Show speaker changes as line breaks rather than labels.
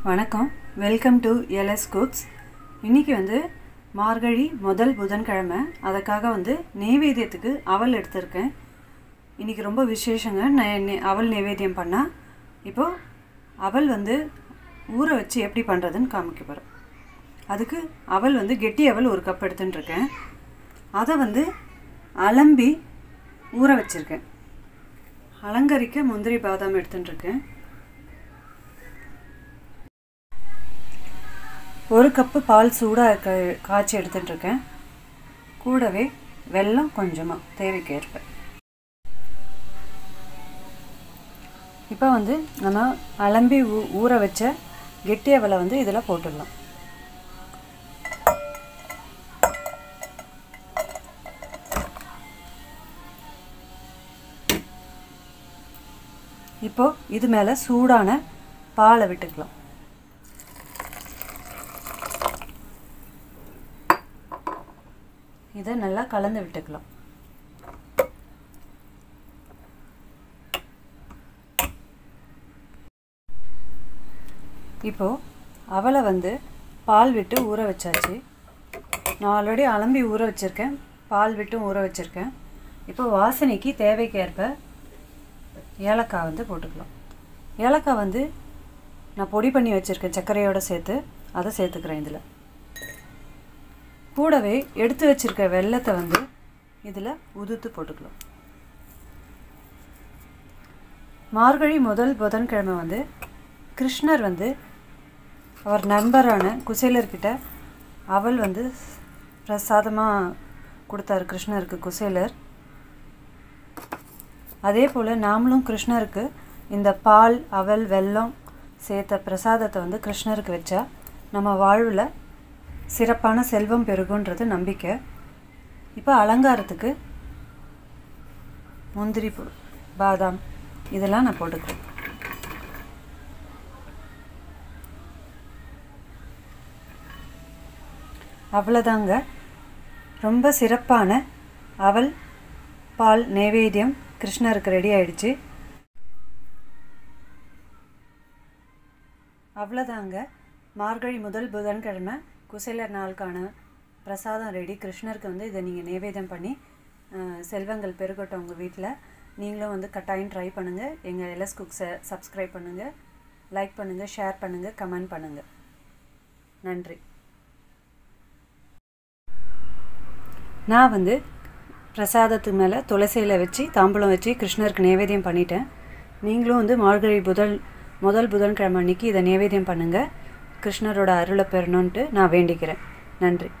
வணக்கம் welcome to LS cooks இன்றைக்கி வந்து மார்கழி முதல் புதன்கிழமை அதுக்காக வந்து நெய்வேத்தியத்துக்கு அவல் எடுத்திருக்கேன் இன்றைக்கி ரொம்ப விசேஷங்க நான் நெ- அவல் நைவேத்தியம் பண்ணால் இப்போது அவல் வந்து ஊற வச்சு எப்படி பண்ணுறதுன்னு காமிக்க போகிறேன் அதுக்கு அவல் வந்து கெட்டி அவல் ஒரு கப் எடுத்துன்னு இருக்கேன் அதை வந்து அலம்பி ஊற வச்சுருக்கேன் அலங்கரிக்க முந்திரி பாதாம் எடுத்துன்னு இருக்கேன் ஒரு கப்பு பால் சூடாக க காய்ச்சி எடுத்துட்டு இருக்கேன் கூடவே வெல்லம் கொஞ்சமாக தேவைக்கு ஏற்ப இப்போ வந்து நம்ம அலம்பி ஊ ஊற வச்ச கெட்டி அவலை வந்து இதில் போட்டுடலாம் இப்போ இது மேலே சூடான பாலை விட்டுக்கலாம் இதை நல்லா கலந்து விட்டுக்கலாம் இப்போது அவலை வந்து பால் விட்டு ஊற வச்சாச்சு நான் ஆல்ரெடி அலம்பி ஊற வச்சுருக்கேன் பால் விட்டும் ஊற வச்சுருக்கேன் இப்போ வாசனைக்கு தேவைக்கேற்ப ஏலக்காய் வந்து போட்டுக்கலாம் ஏலக்காய் வந்து நான் பொடி பண்ணி வச்சுருக்கேன் சர்க்கரையோடு சேர்த்து அதை சேர்த்துக்கிறேன் இதில் கூடவே எடுத்து வச்சிருக்க வெல்லத்தை வந்து இதில் உதுத்து போட்டுக்கலாம் மார்கழி முதல் புதன்கிழமை வந்து கிருஷ்ணர் வந்து அவர் நண்பரான குசேலர்கிட்ட அவள் வந்து பிரசாதமாக கொடுத்தாரு கிருஷ்ணருக்கு குசேலர் அதே போல் நாமளும் கிருஷ்ணருக்கு இந்த பால் அவல் வெல்லம் சேர்த்த பிரசாதத்தை வந்து கிருஷ்ணருக்கு வச்சா நம்ம வாழ்வில் சிறப்பான செல்வம் பெருகுன்றது நம்பிக்கை இப்போ அலங்காரத்துக்கு முந்திரி பு- பாதாம் இதெல்லாம் நான் போட்டுக்கிறேன் அவ்வளோதாங்க ரொம்ப சிறப்பான அவல் பால் நைவேத்தியம் கிருஷ்ணருக்கு ரெடி ஆயிடுச்சு அவ்வளோதாங்க மார்கழி முதல் புதன்கிழமை குசேலர் நாளுக்கான பிரசாதம் ரெடி கிருஷ்ணருக்கு வந்து இதை நீங்கள் நைவேத்தியம் பண்ணி அஹ், செல்வங்கள் பெருகட்டும் உங்கள் வீட்டில் நீங்களும் வந்து கட்டாயம் ட்ரை பண்ணுங்கள் எங்கள் எல்எஸ் குக்ஸை சப்ஸ்கிரைப் பண்ணுங்கள் லைக் பண்ணுங்கள் ஷேர் பண்ணுங்கள் கமெண்ட் பண்ணுங்கள் நன்றி நான் வந்து பிரசாதத்துக்கு மேலே துளசியில் வச்சு தாம்பூலம் வச்சு கிருஷ்ணருக்கு நைவேத்தியம் பண்ணிட்டேன் நீங்களும் வந்து மார்கழி புதன் முதல் புதன்கிழமை அன்னைக்கு இதை நைவேத்தியம் பண்ணுங்கள் கிருஷ்ணரோட அருளை பெறணுன்ட்டு நான் வேண்டிக்கிறேன் நன்றி